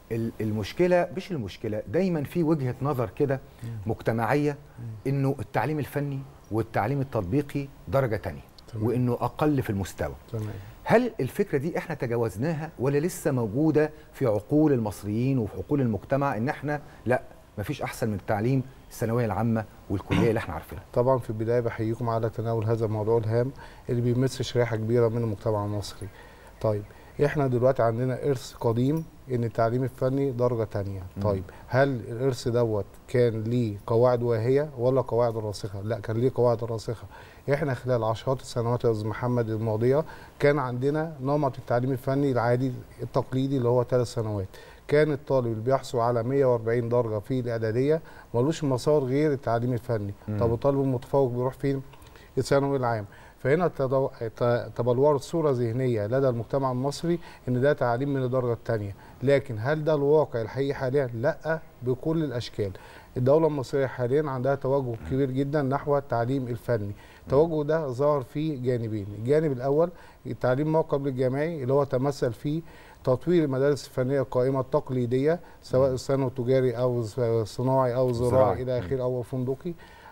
ال- المشكله مش المشكله دايما في وجهه نظر كده مجتمعيه انه التعليم الفني والتعليم التطبيقي درجه تانية تمام. وانه اقل في المستوى تمام هل الفكره دي احنا تجاوزناها ولا لسه موجوده في عقول المصريين وفي عقول المجتمع ان احنا لا مفيش احسن من التعليم الثانويه العامه والكليه اللي احنا عارفينها طبعا في البدايه بحييكم على تناول هذا الموضوع الهام اللي بيمس شريحه كبيره من المجتمع المصري. طيب احنا دلوقتي عندنا ارث قديم ان التعليم الفني درجه تانية مم. طيب هل الارث دوت كان ليه قواعد واهيه ولا قواعد راسخه لا كان ليه قواعد راسخه احنا خلال عشرات السنوات يا استاذ محمد الماضيه كان عندنا نمط التعليم الفني العادي التقليدي اللي هو ثلاث سنوات كان الطالب اللي بيحصل على 140 درجه في الاعداديه ملوش مسار غير التعليم الفني مم. طب الطالب المتفوق بيروح فين الثانوي العام فهنا تدو... ت- تبلورت صوره ذهنيه لدى المجتمع المصري ان ده تعليم من الدرجه الثانيه لكن هل ده الواقع الحقيقي حاليا لا بكل الاشكال الدوله المصريه حاليا عندها توجه كبير جدا نحو التعليم الفني التوجه ده ظهر فيه جانبين الجانب الاول التعليم ما قبل الجامعي اللي هو تمثل فيه تطوير المدارس الفنيه القائمه التقليديه سواء الثانوي التجاري او الصناعي او الزراعي زراعي. الى اخره او فندقي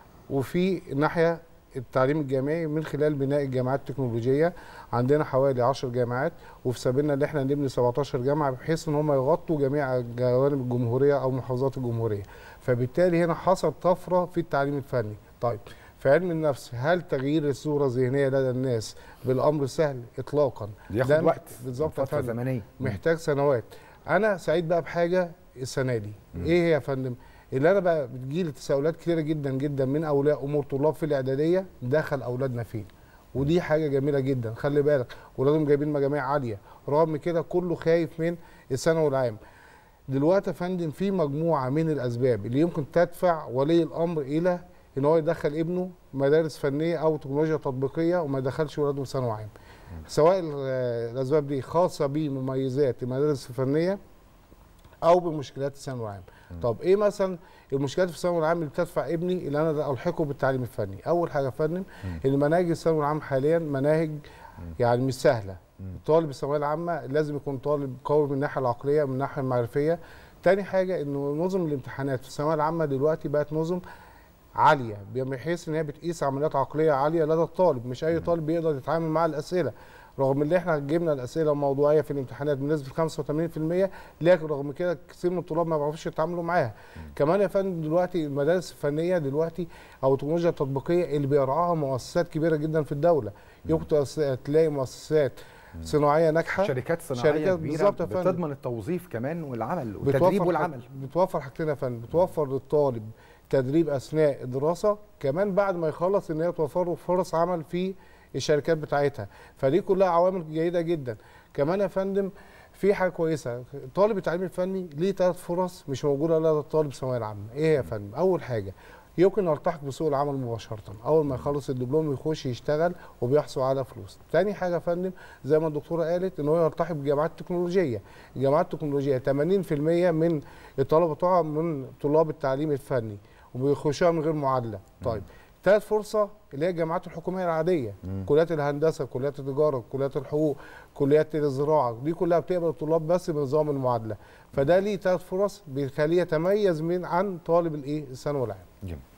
وفي ناحيه التعليم الجامعي من خلال بناء الجامعات التكنولوجيه عندنا حوالي 10 جامعات وفي سبيلنا ان احنا نبني 17 جامعه بحيث ان هم يغطوا جميع جوانب الجمهوريه او محافظات الجمهوريه فبالتالي هنا حصل طفره في التعليم الفني طيب في علم النفس هل تغيير الصوره الذهنيه لدى الناس بالامر سهل اطلاقا بياخد ده وقت بالظبط يا فتره فندم. زمنيه محتاج سنوات انا سعيد بقى بحاجه السنه دي مم. ايه هي يا فندم اللي انا بقى بتجيلي تساؤلات كتيره جدا جدا من اولياء امور طلاب في الاعداديه دخل اولادنا فين ودي حاجه جميله جدا خلي بالك ولادهم جايبين مجاميع عاليه رغم كده كله خايف من الثانوي العام دلوقتي يا فندم في مجموعه من الاسباب اللي يمكن تدفع ولي الامر الى ان هو يدخل ابنه مدارس فنيه او تكنولوجيا تطبيقيه وما يدخلش ولاده ثانوي عام سواء ال- الاسباب دي خاصه بمميزات المدارس الفنيه او بمشكلات الثانوي العام طب ايه مثلا المشكلات في الثانوي العام اللي بتدفع ابني اللي انا الحقه بالتعليم الفني اول حاجه يا فندم ان مناهج الثانوي العام حاليا مناهج يعني مش سهله الطالب الثانويه العامه لازم يكون طالب قوي من الناحيه العقليه من الناحيه المعرفيه تاني حاجه انه نظم الامتحانات في الثانويه العامه دلوقتي بقت نظم عاليه بحيث ان هي بتقيس عمليات عقليه عاليه لدى الطالب مش اي طالب بيقدر يتعامل مع الاسئله رغم ان احنا جبنا الاسئله موضوعيه في الامتحانات بنسبه 85% لكن رغم كده كثير من الطلاب ما بيعرفوش يتعاملوا معاها كمان يا فندم دلوقتي المدارس الفنيه دلوقتي او التكنولوجيا التطبيقيه اللي بيرعاها مؤسسات كبيره جدا في الدوله يمكن تلاقي مؤسسات صناعيه ناجحه شركات صناعيه شركات كبيره بالظبط يا فندم. بتضمن التوظيف كمان والعمل بتوفر والتدريب حاج- والعمل بتوفر حاجتين يا فندم بتوفر للطالب تدريب اثناء الدراسه كمان بعد ما يخلص ان هي توفر له فرص عمل في الشركات بتاعتها فدي كلها عوامل جيده جدا كمان يا فندم في حاجه كويسه طالب التعليم الفني ليه ثلاث فرص مش موجوده لدى الطالب الثانويه العامه ايه هي يا فندم اول حاجه يمكن يلتحق بسوق العمل مباشره اول ما يخلص الدبلوم يخش يشتغل وبيحصل على فلوس تاني حاجه يا فندم زي ما الدكتوره قالت ان هو يلتحق بجامعات التكنولوجيه الجامعات التكنولوجيه 80% من الطلبه بتوعها من طلاب التعليم الفني وبيخشوها من غير معادله طيب ثالث فرصه اللي هي الجامعات الحكوميه العاديه كليات الهندسه كليات التجاره كليات الحقوق كليات الزراعه دي كلها بتقبل الطلاب بس بنظام المعادله فده ليه ثلاث فرص بيخليه يتميز من عن طالب الايه الثانوي العام جميل